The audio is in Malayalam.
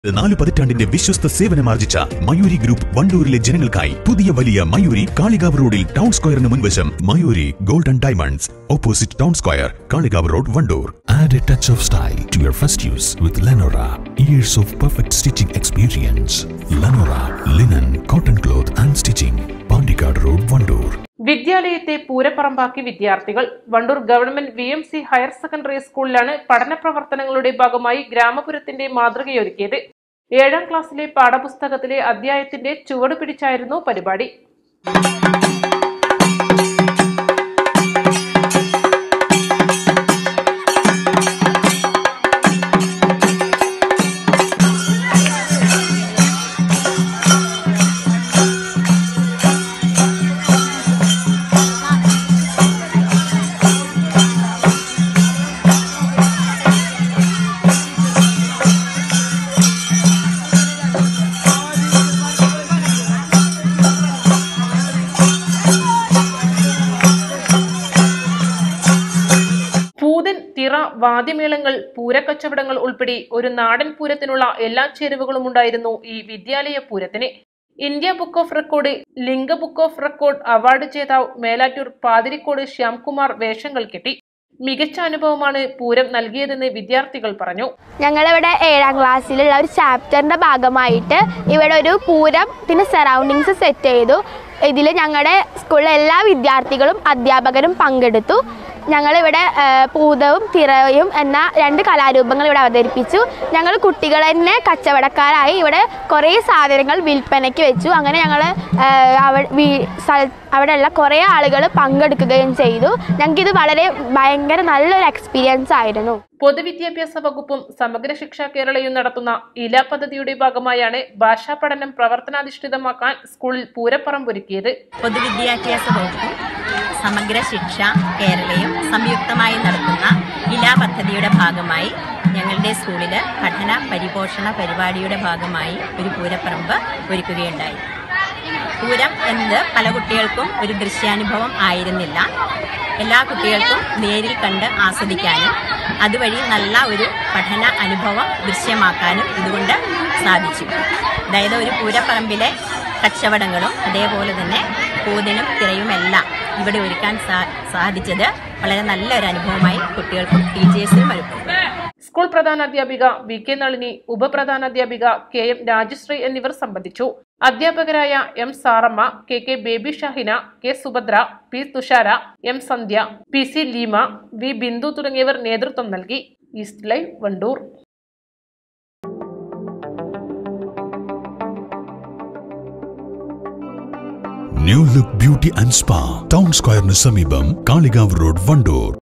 നാല് പതിറ്റാണ്ടിന്റെ വിശ്വസ്ത സേവനമാർജിച്ച മയൂരി ഗ്രൂപ്പ് വണ്ടൂരിലെ ജനങ്ങൾക്കായി പുതിയ വലിയ മയൂരി കാളികാവ് റോഡിൽ ടൗൺ സ്ക്വയറിന് മുൻവശം Mayuri golden diamonds opposite town square Kalikavu road Vandoor Add a touch of style to your first use with Lenora. Years of perfect stitching experience. Lenora, linen, cotton cloth and stitching. Pandikad Road, Vandoor. വിദ്യാലയത്തെ പൂരപ്പറമ്പാക്കി വിദ്യാർത്ഥികൾ Vandoor government V M C higher secondary സ്കൂളിലാണ് പഠന പ്രവർത്തനങ്ങളുടെ ഭാഗമായി ഗ്രാമപുരത്തിന്റെ മാതൃകയൊരുക്കിയത് ഏഴാം ക്ലാസ്സിലെ പാഠപുസ്തകത്തിലെ അധ്യായത്തിന്റെ ചുവട് പിടിച്ചായിരുന്നു പരിപാടി പൂതൻ തിറ വാദ്യമേളങ്ങൾ പൂരക്കച്ചവടങ്ങൾ ഉൾപ്പെടെ ഒരു നാടൻ പൂരത്തിനുള്ള എല്ലാ ചേരുവകളും ഉണ്ടായിരുന്നു ഈ വിദ്യാലയ പൂരത്തിന് India book of record Limca book of record award ജേതാവ് മേലാറ്റൂർ പാതിരിക്കോട് ശ്യാംകുമാർ വേഷങ്ങൾ കെട്ടി മികച്ച അനുഭവമാണ് പൂരം നൽകിയതെന്ന് വിദ്യാർത്ഥികൾ പറഞ്ഞു ഞങ്ങളിവിടെ ഏഴാം ക്ലാസ്സിലുള്ള ഒരു ചാപ്റ്ററിൻ്റെ ഭാഗമായിട്ട് ഇവിടെ ഒരു പൂരത്തിന് സറൗണ്ടിങ്സ് സെറ്റ് ചെയ്തു ഇതിൽ ഞങ്ങളുടെ സ്കൂളിലെ എല്ലാ വിദ്യാർത്ഥികളും അധ്യാപകരും പങ്കെടുത്തു ഞങ്ങളിവിടെ ആ, പൂതവും തിറയും എന്ന രണ്ട് കലാരൂപങ്ങൾ ഇവിടെ അവതരിപ്പിച്ചു ഞങ്ങൾ കുട്ടികൾ തന്നെ കച്ചവടക്കാരായി ഇവിടെ കുറേ സാധനങ്ങൾ വിൽപ്പനയ്ക്ക് വെച്ചു അങ്ങനെ ഞങ്ങൾ അവിടെയുള്ള കുറേ ആളുകൾ പങ്കെടുക്കുകയും ചെയ്തു ഞങ്ങൾക്കിത് വളരെ ഭയങ്കര നല്ലൊരു എക്സ്പീരിയൻസ് ആയിരുന്നു പൊതുവിദ്യാഭ്യാസ വകുപ്പും സമഗ്ര ശിക്ഷ കേരളയും നടത്തുന്ന ഇല പദ്ധതിയുടെ ഭാഗമായാണ് ഭാഷാ പഠനം പ്രവർത്തനാധിഷ്ഠിതമാക്കാൻ സ്കൂളിൽ പൂരപ്പറമ്പൊരുക്കിയത് പൊതുവിദ്യാഭ്യാസ വകുപ്പും സമഗ്ര ശിക്ഷ കേരളയും സംയുക്തമായി നടത്തുന്ന ഇല പദ്ധതിയുടെ ഭാഗമായി ഞങ്ങളുടെ സ്കൂളിൽ പഠന പരിപോഷണ പരിപാടിയുടെ ഭാഗമായി ഒരു പൂരപ്പറമ്പ് ഒരുക്കുകയുണ്ടായി പൂരം എന്നത് പല കുട്ടികൾക്കും ഒരു ദൃശ്യാനുഭവം ആയിരുന്നില്ല എല്ലാ കുട്ടികൾക്കും നേരിൽ കണ്ട് ആസ്വദിക്കാനും അതുവഴി നല്ല ഒരു പഠന അനുഭവം ദൃശ്യമാക്കാനും ഇതുകൊണ്ട് സാധിച്ചു അതായത് ഒരു പൂരപ്പറമ്പിലെ കച്ചവടങ്ങളും അതേപോലെ തന്നെ പൂതിനും തിരയുമെല്ലാം ഇവിടെ ഒരുക്കാൻ സാ- സാധിച്ചത് വളരെ നല്ലൊരു അനുഭവമായി കുട്ടികൾക്കും ടീച്ചേഴ്സിനും ഒരുക്കും സ്കൂൾ പ്രധാനാധ്യാപിക വി കെ നളിനി ഉപപ്രധാനാധ്യാപിക കെ എം രാജശ്രീ എന്നിവർ സംബന്ധിച്ചു അധ്യാപകരായ M Saramma K K Baby Shahina K Subhadra P Thushara M Sandhya P C Leema V Bindu തുടങ്ങിയവർ നേതൃത്വം നൽകി east live Vandoor New Look Beauty and Spa. Town Square സമീപം കാളികാവ് റോഡ് വണ്ടൂർ